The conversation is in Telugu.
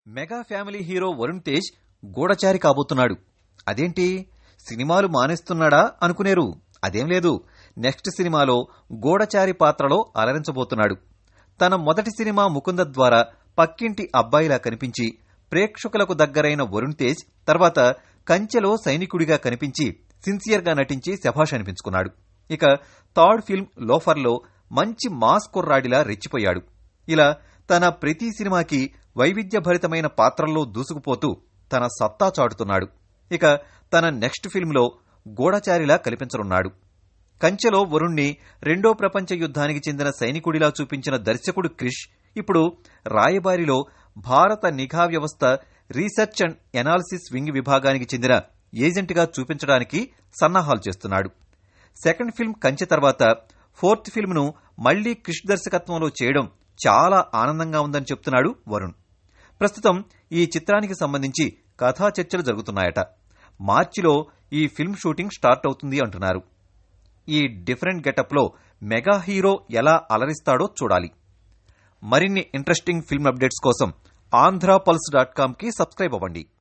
mega family hero Varun Tej గూఢచారి కాబోతున్నాడు అదేంటి సినిమాలు మానేస్తున్నాడా అనుకునేరు అదేం లేదు నెక్స్ట్ సినిమాలో గూఢచారి పాత్రలో అలరించబోతున్నాడు తన మొదటి సినిమా ముకుంద ద్వారా పక్కింటి అబ్బాయిలా కనిపించి ప్రేక్షకులకు దగ్గరైన వరుణ్ తేజ్ తర్వాత కంచెలో సైనికుడిగా కనిపించి సిన్సియర్గా నటించి శభాష్ అనిపించుకున్నాడు ఇక థర్డ్ ఫిల్మ్ లోఫర్లో మంచి మాస్ కుర్రాడిలా రెచ్చిపోయాడు ఇలా తన ప్రతి సినిమాకి వైవిధ్యభరితమైన పాత్రల్లో దూసుకుపోతూ తన సత్తా చాటుతున్నాడు ఇక తన నెక్స్ట్ ఫిల్మ్లో గూఢచారిలా కల్పించనున్నాడు కంచెలో వరుణ్ణి రెండో ప్రపంచ యుద్ధానికి చెందిన సైనికుడిలా చూపించిన దర్శకుడు క్రిష్ ఇప్పుడు రాయబారిలో భారత నిఘా వ్యవస్థ రీసెర్చ్ అండ్ ఎనాలిసిస్ వింగ్ విభాగానికి చెందిన ఏజెంట్గా చూపించడానికి సన్నాహాలు చేస్తున్నాడు సెకండ్ ఫిల్మ్ కంచె తర్వాత ఫోర్త్ ఫిల్మ్ను మళ్లీ క్రిష్ దర్శకత్వంలో చేయడం చాలా ఆనందంగా ఉందని చెప్తున్నాడు వరుణ్ ప్రస్తుతం ఈ చిత్రానికి సంబంధించి కథా చర్చలు జరుగుతున్నాయట మార్చిలో ఈ ఫిల్మ్ షూటింగ్ స్టార్ట్ అవుతుంది అంటున్నారు ఈ డిఫరెంట్ గెటప్లో మెగా హీరో ఎలా అలరిస్తాడో చూడాలి మరిన్ని ఇంట్రెస్టింగ్ ఫిల్మ్ అప్డేట్స్ కోసం ఆంధ్ర పల్స్ డాట్ కామ్కి సబ్స్క్రైబ్ అవ్వండి